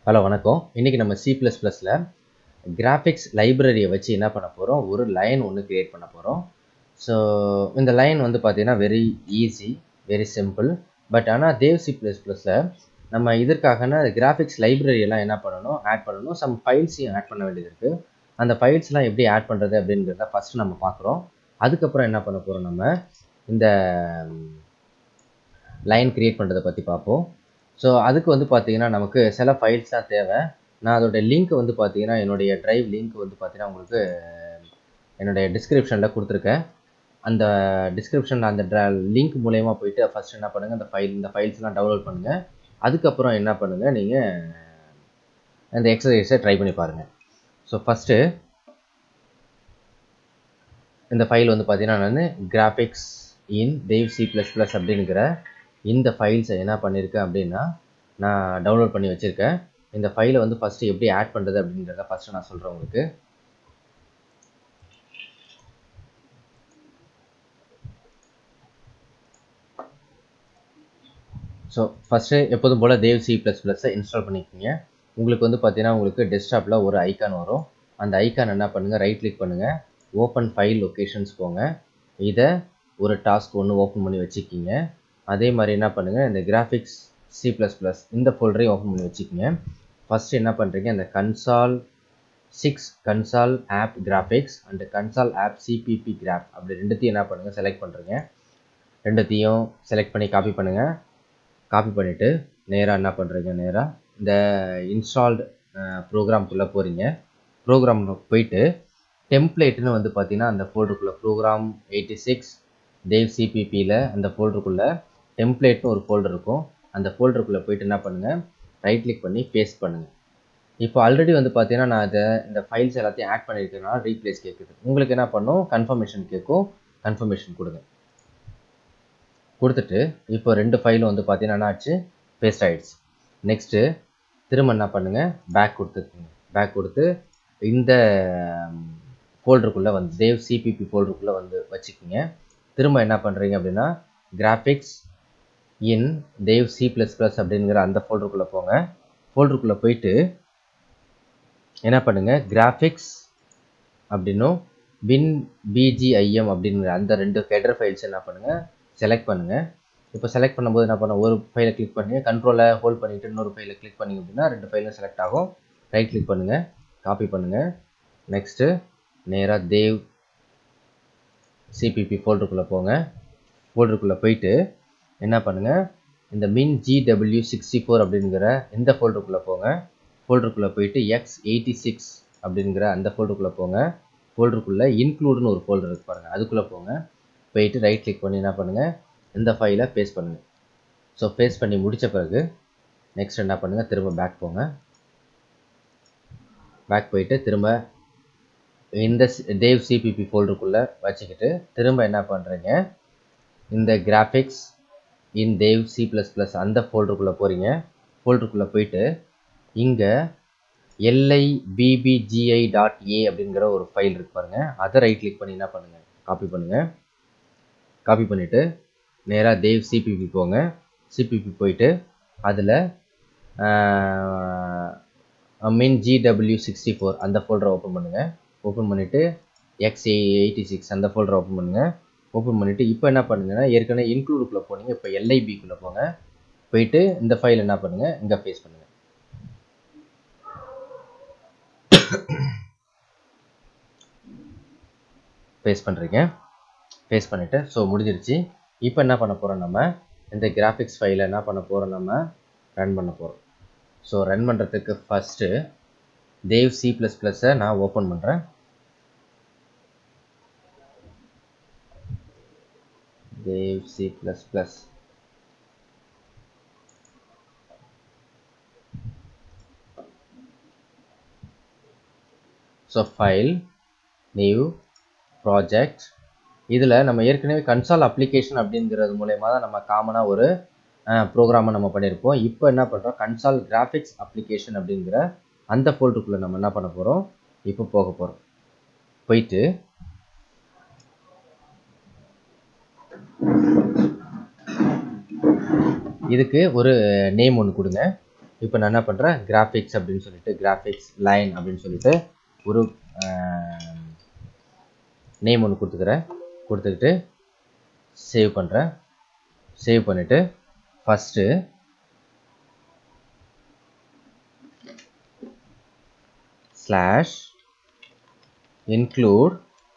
hello வணக்கம் இன்றைக்கி நம்ம சி ப்ளஸ் ப்ளஸில் கிராஃபிக்ஸ் லைப்ரரியை வச்சு என்ன பண்ண போகிறோம் ஒரு லைன் ஒன்று க்ரியேட் பண்ண போகிறோம் ஸோ இந்த லைன் வந்து பார்த்தீங்கன்னா very easy very simple but ஆனால் தேவ் சி ப்ளஸ் ப்ளஸில் நம்ம இதற்காகனா கிராஃபிக்ஸ் லைப்ரரியெல்லாம் என்ன பண்ணணும் ஆட் பண்ணணும் சம் ஃபைல்ஸையும் ஆட் பண்ண வேண்டியது இருக்குது அந்த ஃபைல்ஸ்லாம் எப்படி ஆட் பண்ணுறது அப்படிங்கிறத ஃபஸ்ட்டு நம்ம பார்க்குறோம் அதுக்கப்புறம் என்ன பண்ண போகிறோம் நம்ம இந்த லைன் க்ரியேட் பண்ணுறதை பற்றி பார்ப்போம் ஸோ அதுக்கு வந்து பார்த்தீங்கன்னா நமக்கு சில ஃபைல்ஸ் தான் தேவை நான் அதோட லிங்க் வந்து பார்த்தீங்கன்னா என்னுடைய ட்ரைவ் லிங்க் வந்து பார்த்தீங்கன்னா உங்களுக்கு என்னுடைய டிஸ்கிரிப்ஷனில் கொடுத்துருக்கேன் அந்த டிஸ்கிரிப்ஷனில் அந்த ட்ரா லிங்க் மூலயமா போயிட்டு ஃபஸ்ட் என்ன பண்ணுங்கள் அந்த ஃபைல் இந்த ஃபைல்ஸ்லாம் டவுன்லோட் பண்ணுங்கள் அதுக்கப்புறம் என்ன பண்ணுங்கள் நீங்கள் அந்த எக்ஸசைஸை ட்ரை பண்ணி பாருங்கள் ஸோ ஃபஸ்ட்டு இந்த ஃபைல் வந்து பார்த்தீங்கன்னா நான் graphics in Dev C plus plus அப்படிங்கிற இந்த ஃபைல்ஸை என்ன பண்ணியிருக்கேன் அப்படின்னா நான் டவுன்லோட் பண்ணி வச்சுருக்கேன் இந்த ஃபைலை வந்து ஃபஸ்ட்டு எப்படி ஆட் பண்ணுறது அப்படின்றத ஃபஸ்ட்டு நான் சொல்கிறேன் உங்களுக்கு ஸோ ஃபஸ்ட்டு எப்போதும் போல் தேவ் சி ப்ளஸ் ப்ளஸ்ஸை இன்ஸ்டால் பண்ணிக்கோங்க உங்களுக்கு வந்து பார்த்தீங்கன்னா உங்களுக்கு டெஸ்க்டாப்பில் ஒரு ஐக்கான் வரும் அந்த ஐக்கான் என்ன பண்ணுங்கள் ரைட் கிளிக் பண்ணுங்கள் ஓப்பன் ஃபைல் லொக்கேஷன்ஸ் போங்க இதை ஒரு டாஸ்க் ஒன்று ஓப்பன் பண்ணி வச்சுக்கிங்க அதே மாதிரி என்ன பண்ணுங்கள் இந்த கிராஃபிக்ஸ் சி ப்ளஸ் ப்ளஸ் இந்த ஃபோல்டரையும் ஓப்பன் பண்ணி வச்சுக்கிங்க ஃபஸ்ட்டு என்ன பண்ணுறீங்க இந்த console six console of graphics and console of CPP graph அப்படி ரெண்டுத்தையும் என்ன பண்ணுங்கள் செலக்ட் பண்ணுறீங்க ரெண்டுத்தையும் செலக்ட் பண்ணி காப்பி பண்ணுங்கள் காப்பி பண்ணிவிட்டு நேராக என்ன பண்ணுறீங்க நேராக இந்த இன்ஸ்டால்டு ப்ரோக்ராம்குள்ளே போகிறீங்க ப்ரோக்ராம் போயிட்டு டெம்ப்ளேட்டுன்னு வந்து பார்த்தீங்கன்னா அந்த ஃபோல்டருக்குள்ளே ப்ரோக்ராம் எயிட்டி சிக்ஸ் தேவ் சிபிபியில் அந்த ஃபோல்டருக்குள்ளே டெம்ப்ளேட்னு ஒரு ஃபோல்டர் இருக்கும் அந்த ஃபோல்டருக்குள்ளே போயிட்டு என்ன பண்ணுங்கள் ரைட் கிளிக் பண்ணி பேஸ்ட் பண்ணுங்கள் இப்போ ஆல்ரெடி வந்து பார்த்தீங்கன்னா நான் அதை இந்த ஃபைல்ஸ் எல்லாத்தையும் ஆட் பண்ணியிருக்கனால ரீப்ளேஸ் கேட்குது உங்களுக்கு என்ன பண்ணும் கன்ஃபர்மேஷன் கேட்கும் கன்ஃபர்மேஷன் கொடுங்க கொடுத்துட்டு இப்போ ரெண்டு ஃபைலும் வந்து பார்த்தீங்கன்னா என்ன ஆச்சு பேஸ்ட் ஆகிடுச்சு நெக்ஸ்ட்டு திரும்ப என்ன பண்ணுங்கள் பேக் கொடுத்துருக்குங்க பேக் கொடுத்து இந்த ஃபோல்டருக்குள்ளே வந்து தேவ் சிபிபி ஃபோல்டருக்குள்ளே வந்து வச்சுக்கிங்க திரும்ப என்ன பண்ணுறீங்க அப்படின்னா graphics in Dev C plus plus அப்படிங்கிற அந்த ஃபோல்டருக்குள்ளே போங்க ஃபோல்டருக்குள்ளே போயிட்டு என்ன பண்ணுங்கள் கிராஃபிக்ஸ் அப்படின்னும் வின் பிஜிஐஎம் அப்படிங்கிற அந்த ரெண்டு ஹெடர் ஃபைல்ஸ் என்ன பண்ணுங்கள் செலக்ட் பண்ணுங்கள் இப்போ செலக்ட் பண்ணும்போது என்ன பண்ண ஒரு ஃபைலை கிளிக் பண்ணி கண்ட்ரோலை ஹோல்ட் பண்ணிவிட்டு இன்னொரு ஃபைலை கிளிக் பண்ணிங்க அப்படின்னா ரெண்டு ஃபைலும் செலக்ட் ஆகும் ரைட் கிளிக் பண்ணுங்கள் காப்பி பண்ணுங்கள் நெக்ஸ்ட்டு நேராக தேவ் சிபிபி ஃபோல்டருக்குள்ளே போங்க ஃபோல்டருக்குள்ளே போயிட்டு என்ன பண்ணுங்கள் இந்த மின் ஜிடபிள்யூ சிக்ஸ்டி ஃபோர் அப்படிங்கிற இந்த ஃபோல்டருக்குள்ளே போங்க ஃபோல்டருக்குள்ளே போயிட்டு எக்ஸ் எயிட்டி சிக்ஸ் அப்படிங்கிற அந்த ஃபோல்டருக்குள்ளே போங்க ஃபோல்டருக்குள்ளே இன்க்ளூடுன்னு ஒரு ஃபோல்டர் இருக்கு பாருங்கள் அதுக்குள்ளே போங்க போயிட்டு ரைட் கிளிக் பண்ணி என்ன பண்ணுங்கள் இந்த ஃபைலை பேஸ்ட் பண்ணுங்கள் ஸோ பேஸ்ட் பண்ணி முடித்த பிறகு நெக்ஸ்ட் என்ன பண்ணுங்கள் திரும்ப பேக் போங்க பேக் போயிட்டு திரும்ப இந்த தேவ் சிபிபி ஃபோல்டருக்குள்ளே வச்சுக்கிட்டு திரும்ப என்ன பண்ணுறீங்க இந்த graphics in Dev C plus plus அந்த ஃபோல்டருக்குள்ளே போகிறீங்க ஃபோல்டருக்குள்ளே போயிட்டு இங்கே எல்ஐ பிபிஜிஐ டாட் ஏ அப்படிங்கிற ஒரு ஃபைல் இருக்கு பாருங்கள் அதை ரைட் கிளிக் பண்ணி என்ன பண்ணுங்கள் காப்பி பண்ணுங்கள் காப்பி பண்ணிவிட்டு நேராக தேவ் சிபிபி போங்க சிபிபி போயிட்டு அதில் மின் ஜிடபிள்யூ சிக்ஸ்டி ஃபோர் அந்த ஃபோல்டரை ஓப்பன் பண்ணுங்கள் ஓப்பன் பண்ணிவிட்டு எக்ஸ் எயிட்டி சிக்ஸ் அந்த ஃபோல்டரை ஓப்பன் பண்ணுங்கள் ஓப்பன் பண்ணிவிட்டு இப்போ என்ன பண்ணுங்கன்னா ஏற்கனவே இன்க்ளூடுக்குள்ளே போனீங்க இப்போ எல்ஐபிக்குள்ளே போங்க போயிட்டு இந்த ஃபைல் என்ன பண்ணுங்கள் இங்கே பேஸ்ட் பண்ணுங்கள் பேஸ்ட் பண்ணுறீங்க பேஸ்ட் பண்ணிவிட்டு ஸோ முடிஞ்சிருச்சு இப்போ என்ன பண்ண போகிறோம் நம்ம இந்த கிராஃபிக்ஸ் ஃபைலை என்ன பண்ண போகிறோம் நம்ம ரன் பண்ண போகிறோம் ஸோ ரன் பண்ணுறதுக்கு ஃபஸ்ட்டு தேவ் சி ப்ளஸ் ப்ளஸ்ஸை நான் ஓப்பன் பண்ணுறேன் Dev C plus plus so file new project இதில் நம்ம ஏற்கனவே கன்சால் அப்ளிகேஷன் அப்படிங்கிறது மூலயமா தான் நம்ம காமனாக ஒரு ப்ரோக்ராமை நம்ம பண்ணியிருப்போம் இப்போ என்ன பண்ணுறோம் கன்சால் கிராஃபிக்ஸ் அப்ளிகேஷன் அப்படிங்கிற அந்த ஃபோல்டருக்குள்ளே நம்ம என்ன பண்ண போகிறோம் இப்போ போக போகிறோம் போயிட்டு இதுக்கு ஒரு நேம் ஒன்று கொடுங்க இப்போ நான் என்ன பண்ணுறேன் கிராஃபிக்ஸ் அப்படின்னு சொல்லிட்டு கிராஃபிக்ஸ் லைன் அப்படின்னு சொல்லிட்டு ஒரு நேம் ஒன்று கொடுத்துக்கிறேன் கொடுத்துக்கிட்டு சேவ் பண்ணுறேன் சேவ் பண்ணிவிட்டு first slash include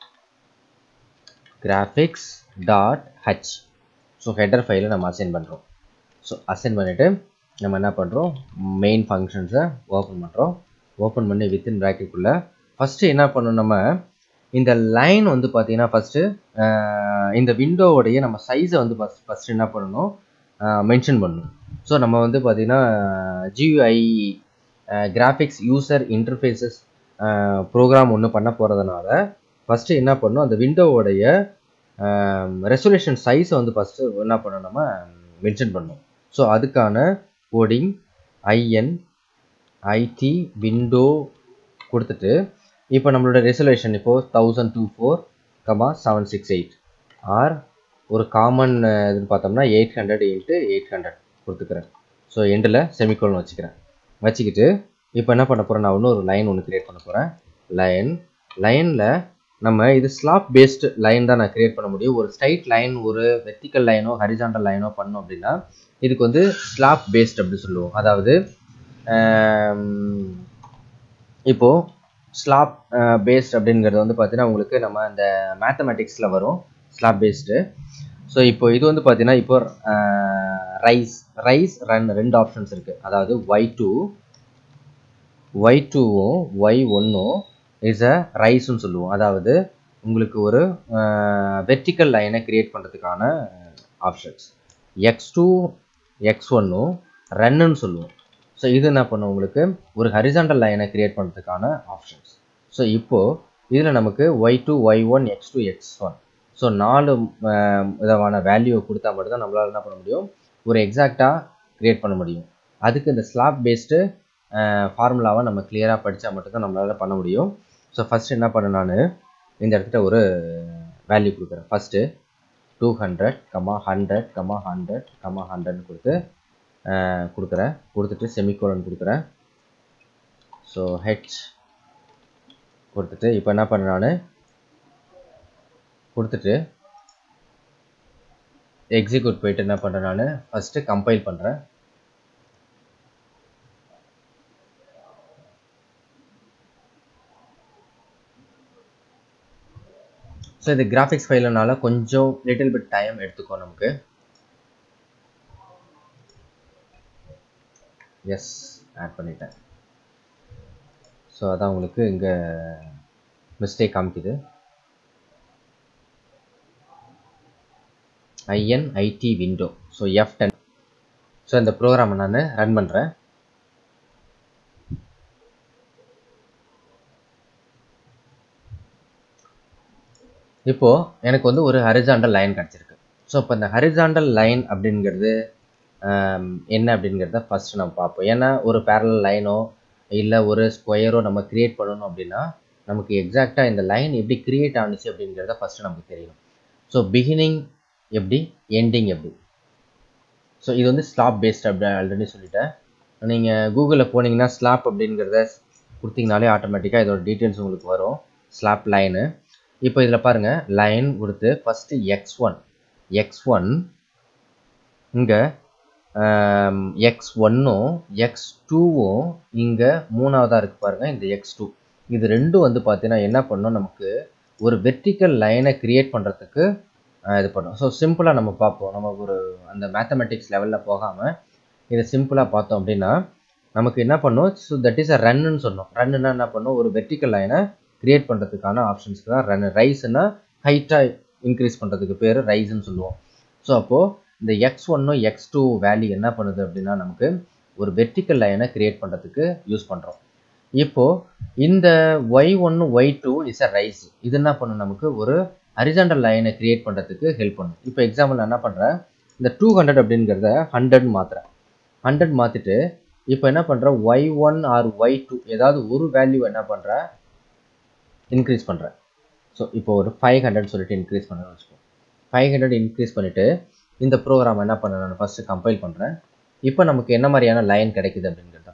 graphics dot H so header ஃபைலை நம்ம அசைன் பண்ணுறோம் ஸோ அசைன் பண்ணிவிட்டு நம்ம என்ன பண்ணுறோம் மெயின் ஃபங்க்ஷன்ஸை ஓப்பன் பண்ணுறோம் ஓப்பன் பண்ணி வித்தின் ப்ராக்கெட்டுக்குள்ளே ஃபஸ்ட்டு என்ன பண்ணணும் நம்ம இந்த லைன் வந்து பார்த்தீங்கன்னா ஃபஸ்ட்டு இந்த விண்டோவோடைய நம்ம சைஸை வந்து ஃபஸ்ட் ஃபஸ்ட்டு என்ன பண்ணணும் மென்ஷன் பண்ணணும் ஸோ நம்ம வந்து பார்த்தீங்கன்னா GUI graphics user interfaces program ஒன்று பண்ண போகிறதுனால ஃபஸ்ட்டு என்ன பண்ணணும் அந்த விண்டோவோடைய ரெசல்யூஷன் சைஸை வந்து ஃபஸ்ட்டு என்ன பண்ணணும் நம்ம மென்ஷன் பண்ணணும் ஸோ அதுக்கான கோடிங் ஐஎன் ஐடி விண்டோ கொடுத்துட்டு இப்போ நம்மளோட ரெசல்யூஷன் இப்போது thousand two four comma seven six eight or ஒரு காமன் இதுன்னு பார்த்தோம்னா eight hundred into eight hundred கொடுத்துக்கிறேன் ஸோ எண்டில் செமிகோல்னு வச்சுக்கிறேன் வச்சுக்கிட்டு இப்போ என்ன பண்ண போகிறேன் நான் இன்னொரு லைன் ஒன்று க்ரியேட் பண்ண போகிறேன் லைன் லைனில் நம்ம இது ஸ்லாப் பேஸ்டு லைன் தான் நான் க்ரியேட் பண்ண முடியும் ஒரு ஸ்ட்ரைட் லைன் ஒரு வெர்டிக்கல் லைனோ ஹரிசாண்டல் லைனோ பண்ணோம் அப்படின்னா இதுக்கு வந்து ஸ்லாப் பேஸ்ட் அப்படி சொல்லுவோம் அதாவது இப்போது ஸ்லாப் பேஸ்ட் அப்படிங்கிறது வந்து பார்த்தீங்கன்னா உங்களுக்கு நம்ம அந்த மேத்தமெட்டிக்ஸில் வரும் ஸ்லாப் பேஸ்டு ஸோ இப்போ இது வந்து பார்த்தீங்கன்னா இப்போ ரைஸ் ரைஸ் ரன் ரெண்டு ஆப்ஷன்ஸ் இருக்குது அதாவது ஒய் டூ ஒய் டூவும் ஒய் ஒன்னும் இஸ் அ ரைஸ்ன்னு சொல்லுவோம் அதாவது உங்களுக்கு ஒரு வெர்டிக்கல் லைனை கிரியேட் பண்ணுறதுக்கான ஆப்ஷன்ஸ் எக்ஸ் டூ எக்ஸ் ஒன்னும் ரன்னுன்னு சொல்லுவோம் ஸோ இது என்ன பண்ணும் உங்களுக்கு ஒரு ஹரிசாண்டல் லைனை கிரியேட் பண்ணுறதுக்கான ஆப்ஷன்ஸ் ஸோ இப்போது இதில் நமக்கு Y two Y one X two X one so நாலு விதமான வேல்யூ கொடுத்தா மட்டும்தான் நம்மளால் என்ன பண்ண முடியும் ஒரு எக்ஸாக்டாக க்ரியேட் பண்ண முடியும் அதுக்கு இந்த ஸ்லாப் பேஸ்டு ஃபார்முலாவை நம்ம கிளியராக படித்தா மட்டும்தான் நம்மளால் பண்ண முடியும் ஸோ ஃபஸ்ட்டு என்ன பண்ண நான் இந்த இடத்துல ஒரு வேல்யூ கொடுக்குறேன் first two hundred comma hundred comma hundred comma ஹண்ட்ரட்னு கொடுத்து கொடுக்குறேன் கொடுத்துட்டு செமிகோலன் கொடுக்குறேன் ஸோ ஹெச் கொடுத்துட்டு இப்போ என்ன பண்ணேன் நான் கொடுத்துட்டு எக்ஸிக்யூட் போயிட்டு என்ன பண்ணுறேன் நான் ஃபஸ்ட்டு கம்பைல் பண்ணுறேன் ஸோ இது கிராஃபிக்ஸ் ஃபைலுனால கொஞ்சம் லிட்டில் பிட் டைம் எடுத்துக்கோ நமக்கு எஸ் ஆட் பண்ணிட்டேன் ஸோ அதான் உங்களுக்கு இங்கே மிஸ்டேக் காமிக்குது I N I T window so F ten so இந்த ப்ரோக்ராமை நான் ரன் பண்ணுறேன் இப்போது எனக்கு வந்து ஒரு ஹரிசாண்டல் லைன் கிடச்சிருக்கு ஸோ இப்போ இந்த ஹரிசாண்டல் லைன் அப்படிங்கிறது என்ன அப்படிங்கிறத ஃபஸ்ட்டு நம்ம பார்ப்போம் ஏன்னா ஒரு பேரல் லைனோ இல்லை ஒரு ஸ்கொயரோ நம்ம க்ரியேட் பண்ணணும் அப்படின்னா நமக்கு எக்ஸாக்டாக இந்த லைன் எப்படி க்ரியேட் ஆணுச்சு அப்படிங்கிறத ஃபஸ்ட்டு நமக்கு தெரியணும் ஸோ பிகினிங் எப்படி எண்டிங் எப்படி ஸோ இது வந்து ஸ்லாப் பேஸ்ட் அப்படி ஆல்ரெடி சொல்லிட்டேன் நீங்கள் கூகுளில் போனீங்கன்னா ஸ்லாப் அப்படிங்கிறத கொடுத்தீங்கனாலே ஆட்டோமேட்டிக்காக இதோட டீட்டெயில்ஸ் உங்களுக்கு வரும் ஸ்லாப் லைனு இப்போ இதில் பாருங்கள் லைன் கொடுத்து first X one X one இங்கே எக்ஸ் ஒன்னும் எக்ஸ் டூவும் இங்கே மூணாவதாக இருக்குது பாருங்கள் இந்த எக்ஸ் டூ இது ரெண்டும் வந்து பார்த்தீங்கன்னா என்ன பண்ணும் நமக்கு ஒரு வெர்டிக்கல் லைனை க்ரியேட் பண்ணுறதுக்கு இது பண்ணும் ஸோ சிம்பிளாக நம்ம பார்ப்போம் நம்ம ஒரு அந்த மேத்தமெட்டிக்ஸ் லெவலில் போகாமல் இதை சிம்பிளாக பார்த்தோம் அப்படின்னா நமக்கு என்ன பண்ணும் ஸோ தட் இஸ் அ ரன்னுன்னு சொன்னோம் ரன்னுன்னா என்ன பண்ணும் ஒரு வெர்டிக்கல் லைனை க்ரியேட் பண்ணுறதுக்கான ஆப்ஷன்ஸ்க்கு தான் ரன் ரைஸ்னா ஹைட்டாக இன்க்ரீஸ் பண்ணுறதுக்கு பேர் ரைஸ்ன்னு சொல்லுவோம் ஸோ அப்போது இந்த எக்ஸ் ஒன்னும் எக்ஸ் டூ வேல்யூ என்ன பண்ணுது அப்படின்னா நமக்கு ஒரு வெர்டிக்கல் லைனை க்ரியேட் பண்ணுறதுக்கு யூஸ் பண்ணுறோம் இப்போது இந்த ஒய் ஒன்று Y two is a rise இது என்ன பண்ணும் நமக்கு ஒரு ஹரிசாண்டல் லைனை க்ரியேட் பண்ணுறதுக்கு ஹெல்ப் பண்ணும் இப்போ எக்ஸாம்பிள் நான் என்ன பண்ணுறேன் இந்த டூ ஹண்ட்ரட் அப்படிங்கிறத ஹண்ட்ரட் மாற்றுறேன் ஹண்ட்ரட் மாற்றிட்டு இப்போ என்ன பண்ணுறேன் Y one or Y two ஏதாவது ஒரு வேல்யூ என்ன பண்ணுறேன் இன்க்ரீஸ் பண்ணுறேன் ஸோ இப்போ ஒரு ஃபைவ் ஹண்ட்ரட் சொல்லிட்டு இன்க்ரீஸ் பண்ணுறேன்னு வச்சுக்கோ ஃபைவ் ஹண்ட்ரட் இன்க்ரீஸ் பண்ணிவிட்டு இந்த ப்ரோக்ராம் என்ன பண்ண நான் ஃபஸ்ட்டு கம்பைல் பண்ணுறேன் இப்போ நமக்கு என்ன மாதிரியான லைன் கிடைக்குது அப்படிங்கிறது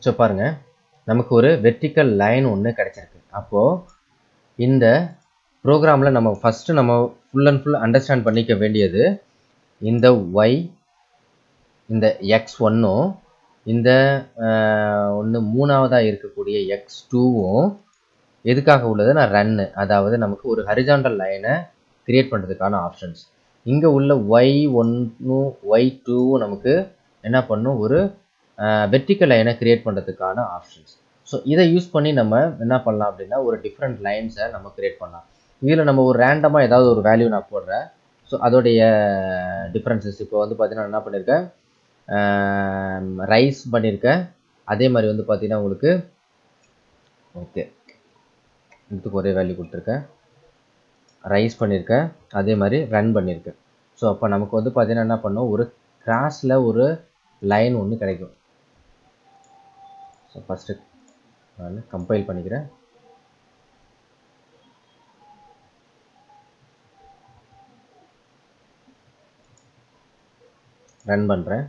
ஸோ பாருங்கள் நமக்கு ஒரு வெர்டிக்கல் லைன் ஒன்று கிடச்சிருக்கு அப்போது இந்த ப்ரோக்ராமில் நம்ம ஃபஸ்ட்டு நம்ம ஃபுல் அண்ட் ஃபுல் அண்டர்ஸ்டாண்ட் பண்ணிக்க வேண்டியது இந்த ஒய் இந்த எக்ஸ் ஒன்றும் இந்த ஒன்று மூணாவதாக இருக்கக்கூடிய எக்ஸ் டூவும் எதுக்காக உள்ளதுன்னா ரன்னு அதாவது நமக்கு ஒரு ஹரிஜாண்டல் லைனை கிரியேட் பண்ணுறதுக்கான ஆப்ஷன்ஸ் இங்கே உள்ள ஒய் ஒன்னும் ஒய் டூவும் நமக்கு என்ன பண்ணும் ஒரு வெர்டிக்கல் லைனை கிரியேட் பண்ணுறதுக்கான ஆப்ஷன்ஸ் ஸோ இதை யூஸ் பண்ணி நம்ம என்ன பண்ணலாம் அப்படின்னா ஒரு டிஃப்ரெண்ட் லைன்ஸை நம்ம கிரியேட் பண்ணலாம் இதில் நம்ம ஒரு ரேண்டமாக ஏதாவது ஒரு வேல்யூ நான் போடுறேன் ஸோ அதோடைய டிஃப்ரென்சஸ் இப்போ வந்து பார்த்தீங்கன்னா என்ன பண்ணியிருக்கேன் ரைஸ் பண்ணியிருக்கேன் அதே மாதிரி வந்து பார்த்தீங்கன்னா உங்களுக்கு ஓகே இதுக்கு ஒரே வேல்யூ கொடுத்துருக்கேன் ரைஸ் பண்ணியிருக்கேன் அதே மாதிரி ரன் பண்ணியிருக்கேன் ஸோ அப்போ நமக்கு வந்து பார்த்தீங்கன்னா என்ன பண்ணோம் ஒரு கிராஸில் ஒரு லைன் ஒன்று கிடைக்கும் ஸோ ஃபஸ்ட்டு நான் கம்பைல் பண்ணிக்கிறேன் ரன் பண்ணுறேன்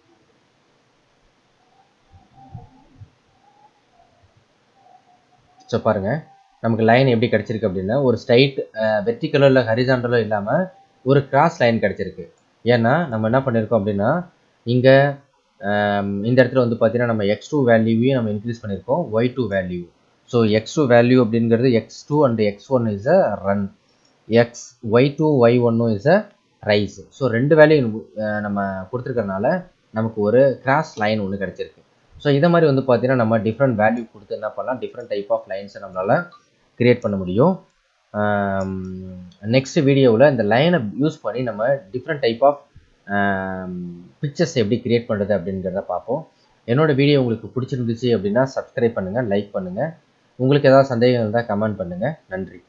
ஸோ பாருங்கள் நமக்கு லைன் எப்படி கிடச்சிருக்கு அப்படின்னா ஒரு ஸ்ட்ரைட் வெர்டிக்கலோ இல்லை ஹரிசாண்டலோ இல்லாமல் ஒரு கிராஸ் லைன் கிடச்சிருக்கு ஏன்னா நம்ம என்ன பண்ணியிருக்கோம் அப்படின்னா இங்கே இந்த இடத்துல வந்து பார்த்தீங்கன்னா நம்ம எக்ஸ் டூ வேல்யூவையும் நம்ம இன்க்ரீஸ் பண்ணியிருக்கோம் Y two value so X two value அப்படிங்கிறது X two and X one is a run X Y two Y ஒன்னும் இஸ் அ ரைஸ் ஸோ ரெண்டு வேல்யூ நம்ம கொடுத்துருக்கறனால நமக்கு ஒரு கிராஸ் லைன் ஒன்று கிடச்சிருக்கு ஸோ இதை மாதிரி வந்து பார்த்தீங்கன்னா நம்ம டிஃப்ரெண்ட் வேல்யூ கொடுத்து என்ன பண்ணலாம் டிஃப்ரெண்ட் டைப் ஆஃப் லைன்ஸை நம்மளால் க்ரியேட் பண்ண முடியும் நெக்ஸ்ட் வீடியோவில் இந்த லைனை யூஸ் பண்ணி நம்ம டிஃப்ரெண்ட் டைப் ஆஃப் பிக்சர்ஸ் எப்படி க்ரியேட் பண்ணுறது அப்படிங்கிறத பார்ப்போம் என்னோடய வீடியோ உங்களுக்கு பிடிச்சிருந்துச்சு அப்படின்னா சப்ஸ்கிரைப் பண்ணுங்கள் லைக் பண்ணுங்கள் உங்களுக்கு ஏதாவது சந்தேகம் இருந்தால் கமெண்ட் பண்ணுங்கள் நன்றி